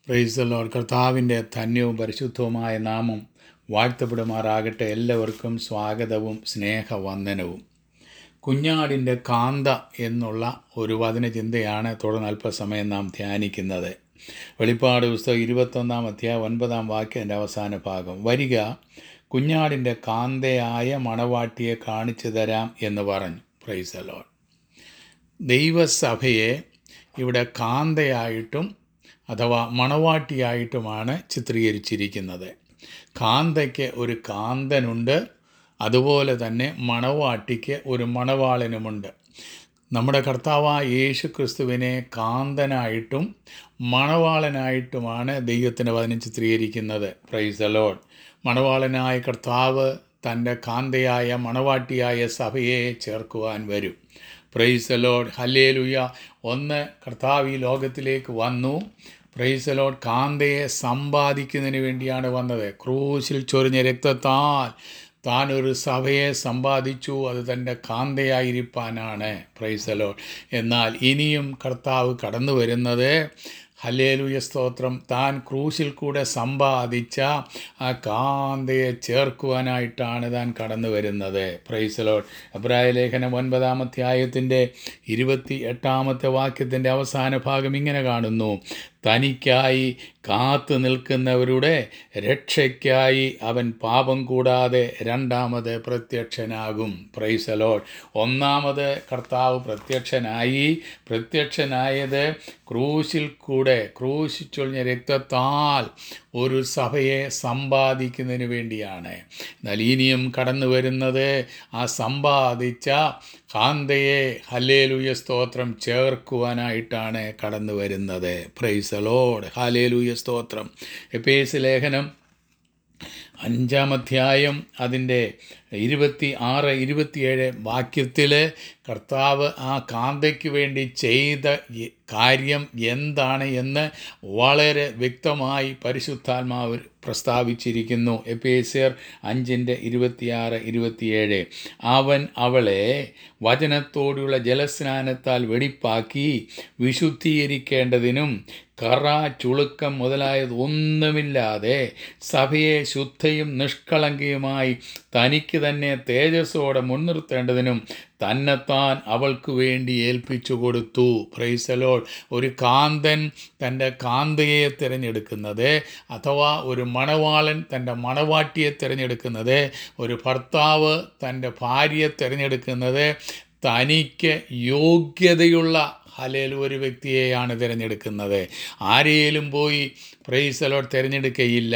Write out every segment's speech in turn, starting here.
price load കർത്താവിൻ്റെ ധന്യവും പരിശുദ്ധവുമായ നാമം വാഴ്ത്തപ്പെടുമാറാകട്ടെ എല്ലാവർക്കും സ്വാഗതവും സ്നേഹവന്ദനവും കുഞ്ഞാടിൻ്റെ കാന്ത എന്നുള്ള ഒരു വചനചിന്തയാണ് തുടർന്ന് അല്പസമയം നാം ധ്യാനിക്കുന്നത് വെളിപ്പാട് പുസ്തകം ഇരുപത്തൊന്നാം അധ്യായം ഒൻപതാം വാക്യത്തിൻ്റെ അവസാന ഭാഗം വരിക കുഞ്ഞാടിൻ്റെ കാന്തയായ മണവാട്ടിയെ കാണിച്ചു തരാം എന്ന് പറഞ്ഞു പ്രൈസ് ലോഡ് ദൈവസഭയെ ഇവിടെ കാന്തയായിട്ടും അഥവാ മണവാട്ടിയായിട്ടുമാണ് ചിത്രീകരിച്ചിരിക്കുന്നത് കാന്തയ്ക്ക് ഒരു കാന്തനുണ്ട് അതുപോലെ തന്നെ മണവാട്ടിക്ക് ഒരു മണവാളനുമുണ്ട് നമ്മുടെ കർത്താവായ യേശു ക്രിസ്തുവിനെ കാന്തനായിട്ടും മണവാളനായിട്ടുമാണ് ദൈവത്തിൻ്റെ വചനം ചിത്രീകരിക്കുന്നത് പ്രൈസ് അലോഡ് മണവാളനായ കർത്താവ് തൻ്റെ കാന്തയായ മണവാട്ടിയായ സഭയെ ചേർക്കുവാൻ വരും പ്രൈസ് അലോഡ് ഹല്ലേലുയ ഒന്ന് കർത്താവ് ഈ ലോകത്തിലേക്ക് വന്നു പ്രൈസ് അലോഡ് കാന്തയെ സമ്പാദിക്കുന്നതിന് വേണ്ടിയാണ് വന്നത് ക്രൂശിൽ ചൊരിഞ്ഞ രക്തത്താൽ താൻ ഒരു സഭയെ സമ്പാദിച്ചു അത് തൻ്റെ കാന്തയായിരിക്കാനാണ് പ്രൈസ് അലോഡ് എന്നാൽ ഇനിയും കർത്താവ് കടന്നു വരുന്നത് ഹലേലുയ സ്തോത്രം താൻ ക്രൂശിൽ കൂടെ സമ്പാദിച്ച ആ കാന്തയെ ചേർക്കുവാനായിട്ടാണ് താൻ കടന്നു വരുന്നത് പ്രൈസലോഡ് അബ്രായ ലേഖനം ഒൻപതാം അധ്യായത്തിൻ്റെ ഇരുപത്തി എട്ടാമത്തെ വാക്യത്തിൻ്റെ അവസാന ഭാഗം ഇങ്ങനെ കാണുന്നു തനിക്കായി കാത്തു നിൽക്കുന്നവരുടെ രക്ഷയ്ക്കായി അവൻ പാപം കൂടാതെ രണ്ടാമത് പ്രത്യക്ഷനാകും പ്രൈസലോഡ് ഒന്നാമത് കർത്താവ് പ്രത്യക്ഷനായി പ്രത്യക്ഷനായത് ക്രൂശിൽ കൂടെ ക്രൂശിച്ചൊളിഞ്ഞ രക്തത്താൽ ഒരു സഭയെ സമ്പാദിക്കുന്നതിന് വേണ്ടിയാണ് എന്നാൽ ഇനിയും കടന്നു വരുന്നത് ആ സമ്പാദിച്ച കാന്തയെ ഹലേലുയ സ്തോത്രം ചേർക്കുവാനായിട്ടാണ് കടന്നു വരുന്നത് പ്രൈസലോഡ് ഹലേലുയ സ്തോത്രം എപ്പേസ് ലേഖനം അഞ്ചാം അധ്യായം അതിൻ്റെ ഇരുപത്തി ആറ് ഇരുപത്തിയേഴ് വാക്യത്തിൽ കർത്താവ് ആ കാന്തയ്ക്ക് വേണ്ടി ചെയ്ത കാര്യം എന്താണ് എന്ന് വളരെ വ്യക്തമായി പരിശുദ്ധാത്മാവ് പ്രസ്താവിച്ചിരിക്കുന്നു എപ്പേസിയർ അഞ്ചിൻ്റെ ഇരുപത്തിയാറ് ഇരുപത്തിയേഴ് അവൻ അവളെ വചനത്തോടുള്ള ജലസ്നാനത്താൽ വെടിപ്പാക്കി വിശുദ്ധീകരിക്കേണ്ടതിനും കറ ചുളുക്കം മുതലായത് ഒന്നുമില്ലാതെ സഭയെ ശുദ്ധയും നിഷ്കളങ്കയുമായി തനിക്ക് തന്നെ തേജസ്സോടെ മുൻനിർത്തേണ്ടതിനും തന്നെത്താൻ അവൾക്ക് വേണ്ടി ഏൽപ്പിച്ചു കൊടുത്തു പ്രൈസലോൾ ഒരു കാന്തൻ തൻ്റെ കാന്തയെ തിരഞ്ഞെടുക്കുന്നത് അഥവാ ഒരു മണവാളൻ തൻ്റെ മണവാട്ടിയെ തിരഞ്ഞെടുക്കുന്നത് ഒരു ഭർത്താവ് തൻ്റെ ഭാര്യയെ തിരഞ്ഞെടുക്കുന്നത് തനിക്ക് യോഗ്യതയുള്ള ഹലേൽ ഒരു വ്യക്തിയെയാണ് തിരഞ്ഞെടുക്കുന്നത് ആരെയും പോയി പ്രൈസലോട്ട് തിരഞ്ഞെടുക്കുകയില്ല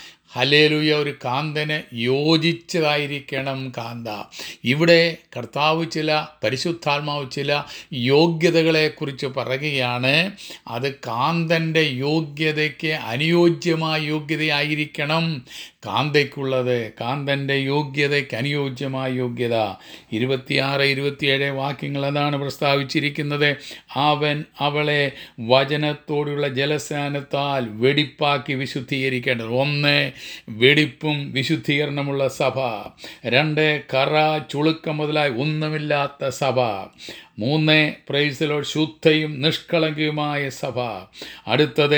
ഹലേലുയ ഒരു കാന്തന് യോജിച്ചതായിരിക്കണം കാന്ത ഇവിടെ കർത്താവ് ചില പരിശുദ്ധാത്മാവ് ചില യോഗ്യതകളെക്കുറിച്ച് പറയുകയാണ് അത് കാന്തൻ്റെ യോഗ്യതയ്ക്ക് അനുയോജ്യമായ യോഗ്യതയായിരിക്കണം കാന്തയ്ക്കുള്ളത് കാന്തൻ്റെ യോഗ്യതയ്ക്ക് അനുയോജ്യമായ യോഗ്യത ഇരുപത്തിയാറ് ഇരുപത്തിയേഴ് വാക്യങ്ങൾ അതാണ് പ്രസ്താവിച്ചിരിക്കുന്നത് അവൻ അവളെ വചനത്തോടുള്ള ജലസ്നാനത്താൽ വെടിപ്പാക്കി വിശുദ്ധീകരിക്കേണ്ടത് ഒന്ന് വെടിപ്പും വിശുദ്ധീകരണമുള്ള സഭ രണ്ട് കറ ചുളുക്കം മുതലായി ഒന്നുമില്ലാത്ത സഭ മൂന്ന് പ്രൈസിലോ ശുദ്ധയും നിഷ്കളങ്കയുമായ സഭ അടുത്തത്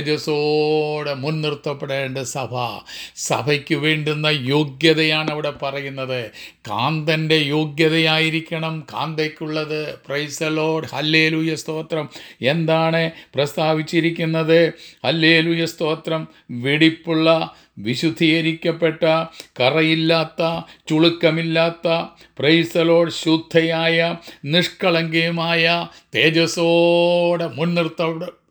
തേജസ്സോടെ മുൻനിർത്തപ്പെടേണ്ട സഭ സഭയ്ക്ക് വേണ്ടുന്ന യോഗ്യതയാണ് അവിടെ പറയുന്നത് കാന്തൻ്റെ യോഗ്യതയായിരിക്കണം കാന്തയ്ക്കുള്ളത് പ്രൈസലോഡ് ഹല്ലേലൂയ സ്തോത്രം എന്താണ് പ്രസ്താവിച്ചിരിക്കുന്നത് ഹല്ലേലൂയ സ്തോത്രം വെടിപ്പുള്ള വിശുദ്ധീകരിക്കപ്പെട്ട കറയില്ലാത്ത ചുളുക്കമില്ലാത്ത പ്രൈസലോട് ശുദ്ധയായ നിഷ്കളങ്കയുമായ തേജസ്സോടെ മുൻനിർത്ത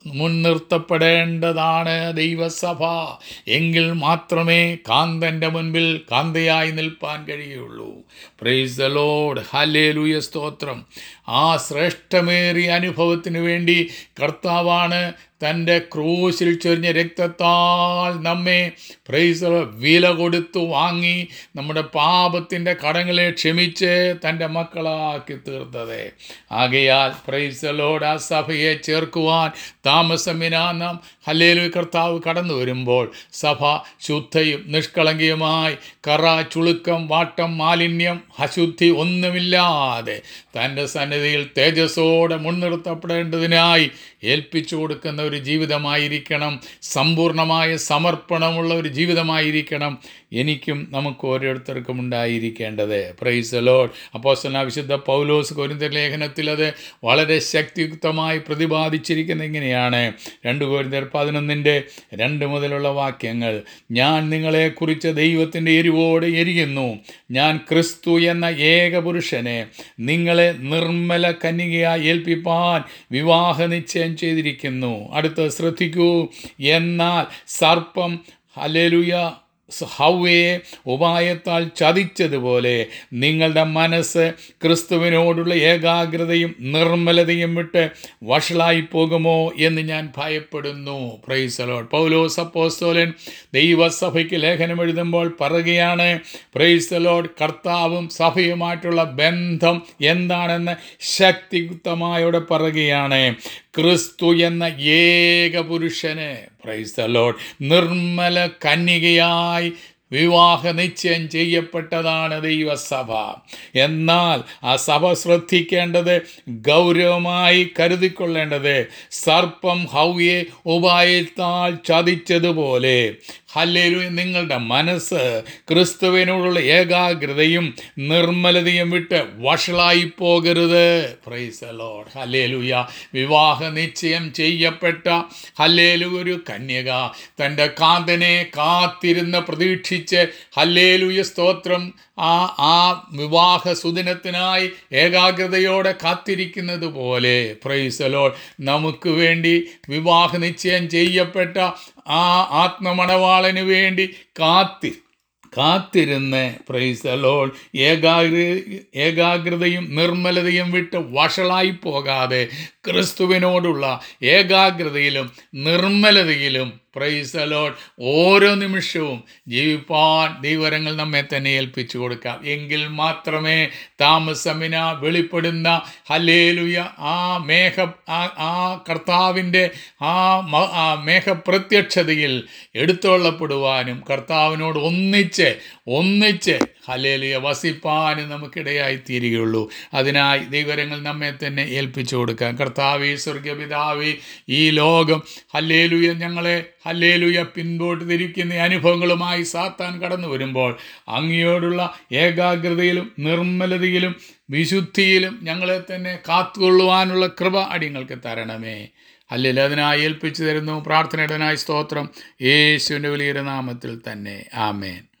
മുൻനിർത്തപ്പെടേണ്ടതാണ് ദൈവസഭ എങ്കിൽ മാത്രമേ കാന്തൻ്റെ മുൻപിൽ കാന്തയായി നിൽപ്പാൻ കഴിയുള്ളൂ പ്രൈസ് ദ ലോഡ് ഹലേലുയ സ്തോത്രം ആ ശ്രേഷ്ഠമേറിയ അനുഭവത്തിന് വേണ്ടി കർത്താവാണ് തൻ്റെ ക്രൂശിൽ ചൊരിഞ്ഞ രക്തത്താൽ നമ്മെ പ്രൈസ് വില കൊടുത്തു വാങ്ങി നമ്മുടെ പാപത്തിൻ്റെ കടങ്ങളെ ക്ഷമിച്ച് തൻ്റെ മക്കളാക്കി തീർത്തത് ആകയാൽ പ്രൈസലോട് ആ സഭയെ ചേർക്കുവാൻ താമസമിനാ നാം ഹല്ലേലു കർത്താവ് കടന്നു വരുമ്പോൾ സഭ ശുദ്ധയും നിഷ്കളങ്കയുമായി കറ ചുളുക്കം വാട്ടം മാലിന്യം അശുദ്ധി ഒന്നുമില്ലാതെ തൻ്റെ സന്നിധിയിൽ തേജസ്സോടെ മുൻനിർത്തപ്പെടേണ്ടതിനായി ഏൽപ്പിച്ചു കൊടുക്കുന്ന ഒരു ജീവിതമായിരിക്കണം സമ്പൂർണമായ സമർപ്പണമുള്ള ഒരു ജീവിതമായിരിക്കണം എനിക്കും നമുക്ക് ഓരോരുത്തർക്കും ഉണ്ടായിരിക്കേണ്ടത് പ്രൈസ് ലോഡ് അപ്പോസ്തലനായ വിശുദ്ധ പൗലോസ് കൊരിന്ത ലേഖനത്തിൽ അത് വളരെ ശക്തിയുക്തമായി പ്രതിപാദിച്ചിരിക്കുന്നത് ഇങ്ങനെയാണ് രണ്ട് കോരിന്തർ പതിനൊന്നിൻ്റെ രണ്ട് മുതലുള്ള വാക്യങ്ങൾ ഞാൻ നിങ്ങളെക്കുറിച്ച് ദൈവത്തിൻ്റെ എരിവോട് എരിയുന്നു ഞാൻ ക്രിസ്തു എന്ന ഏക പുരുഷനെ നിങ്ങളെ നിർമ്മല കന്യകയായി ഏൽപ്പിപ്പാൻ വിവാഹ നിശ്ചയം ചെയ്തിരിക്കുന്നു അടുത്ത് ശ്രദ്ധിക്കൂ എന്നാൽ സർപ്പം ഹലേലുയ ഹൗവയെ ഉപായത്താൽ ചതിച്ചതുപോലെ നിങ്ങളുടെ മനസ്സ് ക്രിസ്തുവിനോടുള്ള ഏകാഗ്രതയും നിർമ്മലതയും വിട്ട് വഷളായി പോകുമോ എന്ന് ഞാൻ ഭയപ്പെടുന്നു പ്രൈസലോഡ് പൗലോസ് അപ്പോസ്തോലൻ ദൈവസഭയ്ക്ക് ലേഖനം എഴുതുമ്പോൾ പറയുകയാണ് പ്രൈസലോഡ് കർത്താവും സഭയുമായിട്ടുള്ള ബന്ധം എന്താണെന്ന് ശക്തിയുക്തമായോടെ പറയുകയാണ് ക്രിസ്തു എന്ന ഏക പുരുഷന് പ്രൈസ് ലോഡ് നിർമ്മല കന്യകയായി വിവാഹ നിശ്ചയം ചെയ്യപ്പെട്ടതാണ് ദൈവസഭ എന്നാൽ ആ സഭ ശ്രദ്ധിക്കേണ്ടത് ഗൗരവമായി കരുതിക്കൊള്ളേണ്ടത് സർപ്പം ഹൗയെ ഉപായത്താൽ ചതിച്ചതുപോലെ ഹല്ലേലു നിങ്ങളുടെ മനസ്സ് ക്രിസ്തുവിനോടുള്ള ഏകാഗ്രതയും നിർമ്മലതയും വിട്ട് വഷളായി പോകരുത് പ്രൈസ് ലോഡ് ഹല്ലേലുയ വിവാഹ നിശ്ചയം ചെയ്യപ്പെട്ട ഹല്ലേലു ഒരു കന്യക തൻ്റെ കാന്തനെ കാത്തിരുന്ന് പ്രതീക്ഷിച്ച് ഹല്ലേലുയ സ്തോത്രം ആ ആ വിവാഹ സുദിനത്തിനായി ഏകാഗ്രതയോടെ കാത്തിരിക്കുന്നത് പോലെ പ്രൈസലോൾ നമുക്ക് വേണ്ടി വിവാഹ നിശ്ചയം ചെയ്യപ്പെട്ട ആ ആത്മമണവാളന് വേണ്ടി കാത്തി കാത്തിരുന്ന് പ്രൈസലോൾ ഏകാഗ്ര ഏകാഗ്രതയും നിർമ്മലതയും വിട്ട് വഷളായി പോകാതെ ക്രിസ്തുവിനോടുള്ള ഏകാഗ്രതയിലും നിർമ്മലതയിലും പ്രൈസലോഡ് ഓരോ നിമിഷവും ജീവിപ്പാൻ ദൈവരങ്ങൾ നമ്മെ തന്നെ ഏൽപ്പിച്ചു കൊടുക്കാം എങ്കിൽ മാത്രമേ താമസമിന വെളിപ്പെടുന്ന ഹലേലുയ ആ മേഘ ആ- ആ കർത്താവിൻ്റെ ആ മ- ആ മേഘപ്രത്യക്ഷതയിൽ എടുത്തുകൊള്ളപ്പെടുവാനും കർത്താവിനോട് ഒന്നിച്ച് ഒന്നിച്ച് ഹലേലുയ വസിപ്പാനും നമുക്കിടയായി തീരുകയുള്ളൂ അതിനായി ദൈവരങ്ങൾ നമ്മെ തന്നെ ഏൽപ്പിച്ചു കൊടുക്കാം കർത്താവി സ്വർഗപിതാവി ഈ ലോകം ഹല്ലേലുയ ഞങ്ങളെ ഹല്ലേലുയ പിൻപോട്ട് തിരിക്കുന്ന അനുഭവങ്ങളുമായി സാത്താൻ കടന്നു വരുമ്പോൾ അങ്ങയോടുള്ള ഏകാഗ്രതയിലും നിർമ്മലതയിലും വിശുദ്ധിയിലും ഞങ്ങളെ തന്നെ കാത്തുകൊള്ളുവാനുള്ള കൃപ അടിങ്ങൾക്ക് തരണമേ അല്ലെങ്കിൽ അതിനായി ഏൽപ്പിച്ചു തരുന്നു പ്രാർത്ഥനയുടനായി സ്തോത്രം യേശുവിൻ്റെ വലിയൊരു നാമത്തിൽ തന്നെ ആമേൻ